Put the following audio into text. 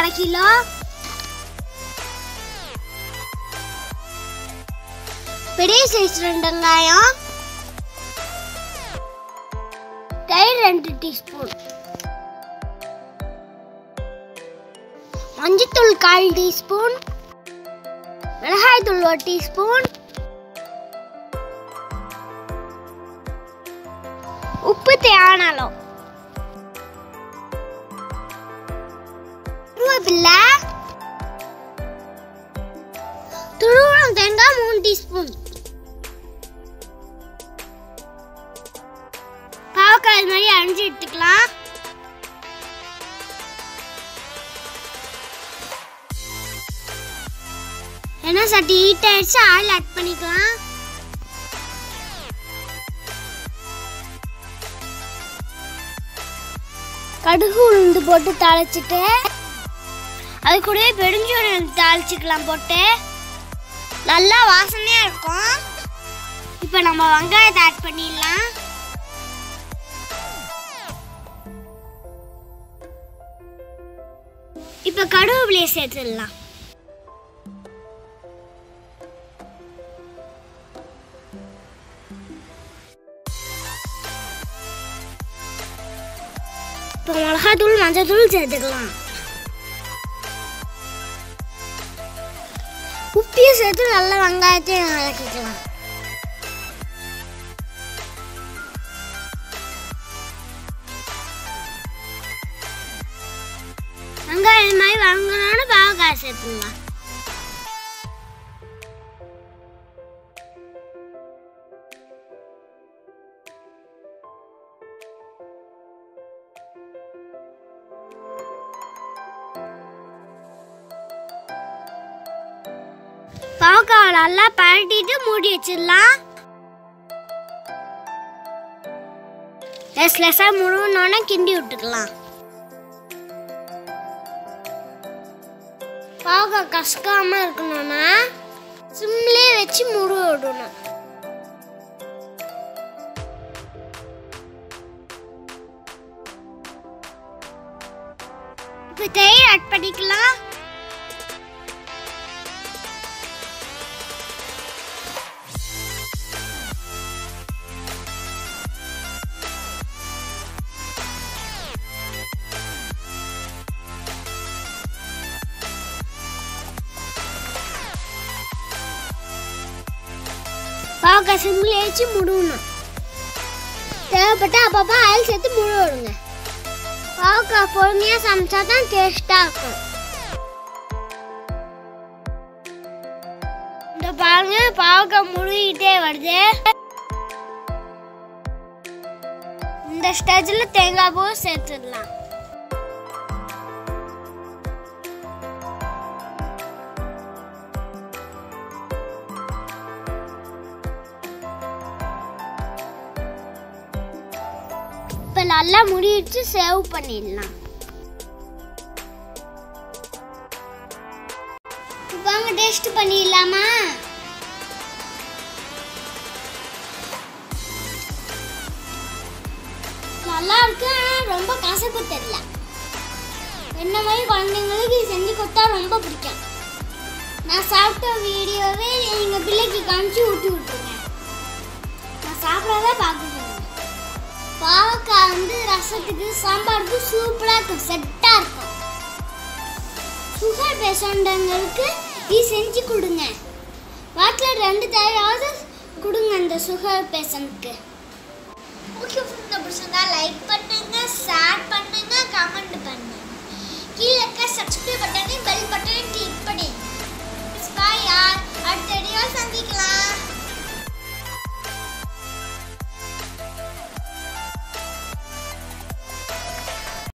அரை கிலோ பெரிய சைஸ் ரெண்டு வெங்காயம் தயிர் ரெண்டு டீஸ்பூன் மஞ்சத்தூள் கால் டீஸ்பூன் மிளகாய் தூள் ஒரு டீஸ்பூன் உப்பு தேவையான அளவு கருவேப்பில்லை துருவம் தேங்காய் மூணு டீஸ்பூன் பாவக்காய் இது மாதிரி அரிஞ்சு எடுத்துக்கலாம் என்ன சட்டி ஹீட் ஆயிடுச்சு ஆயில் ஆட் பண்ணிக்கலாம் கடுகு உளுந்து போட்டு தாளிச்சிட்டு அது கூடவே பெருஞ்சோறு தாளிச்சுக்கலாம் போட்டு நல்லா வாசனையா இருக்கும் இப்போ நம்ம வெங்காயத்தை ஆட் பண்ணிடலாம் இப்போ கடுகுலையை சேர்த்துடலாம் இப்போ மிளகாத்தூள் மஞ்சத்தூள் சேர்த்துக்கலாம் உப்பையும் சேர்த்து நல்லா வெங்காயத்தையும் வதக்கிக்கலாம் வெங்காயம் இது மாதிரி வதங்கினோன்னு பாவக்காய் சேர்த்துக்கலாம் பாவக்காவை நல்லா பரட்டிட்டு மூடி வச்சிடலாம் லெஸ் லெஸ்ஸாக முழுங்கினோடனே கிண்டி விட்டுக்கலாம் பாவக்காய் கசக்காம இருக்கணும்னா சிம்லே வச்சு முழு விடணும் இப்போ தயிர் ஆட் பண்ணிக்கலாம் பாவக்காய் சிம்மில் வச்சு முடுவணும் தேவைப்பட்டா அப்பப்போ ஆயில் சேர்த்து முழு விடுங்க பாவக்காய் பொறுமையாக சமைச்சா தான் டேஸ்ட்டாக இருக்கும் இந்த பாருங்க பாவக்காய் முழுகிட்டே வருது இந்த ஸ்டேஜில் தேங்காய் பூ சேர்த்துடலாம் இப்போ நல்லா முடிச்சு சேவ் பண்ணிடலாம் வாங்க டேஸ்ட் பண்ணிடலாமா நல்லா இருக்கு ஆனா ரொம்ப கசப்பு தெரியல என்ன மாதிரி குழந்தைங்களுக்கு இது செஞ்சு கொடுத்தா ரொம்ப பிடிக்கும் நான் சாப்பிட்ட வீடியோவே எங்கள் பிள்ளைக்கு காமிச்சு ஊட்டி விட்டுருங்க நான் சாப்பிடாத பார்க்க சொல்லுங்க பாவக்காய் வந்து ரசத்துக்கு சாம்பாருக்கு சூப்பராக இருக்கும் செட்டாக இருக்கும் சுகர் பேஷண்ட்டுங்களுக்கு இது செஞ்சு கொடுங்க வாரத்தில் ரெண்டு தடவையாவது கொடுங்க அந்த சுகர் பேஷண்ட்க்கு ஓகே ஃப்ரெண்ட் பிடிச்சிருந்தா லைக் பண்ணுங்க ஷேர் பண்ணுங்க கமெண்ட் பண்ணுங்க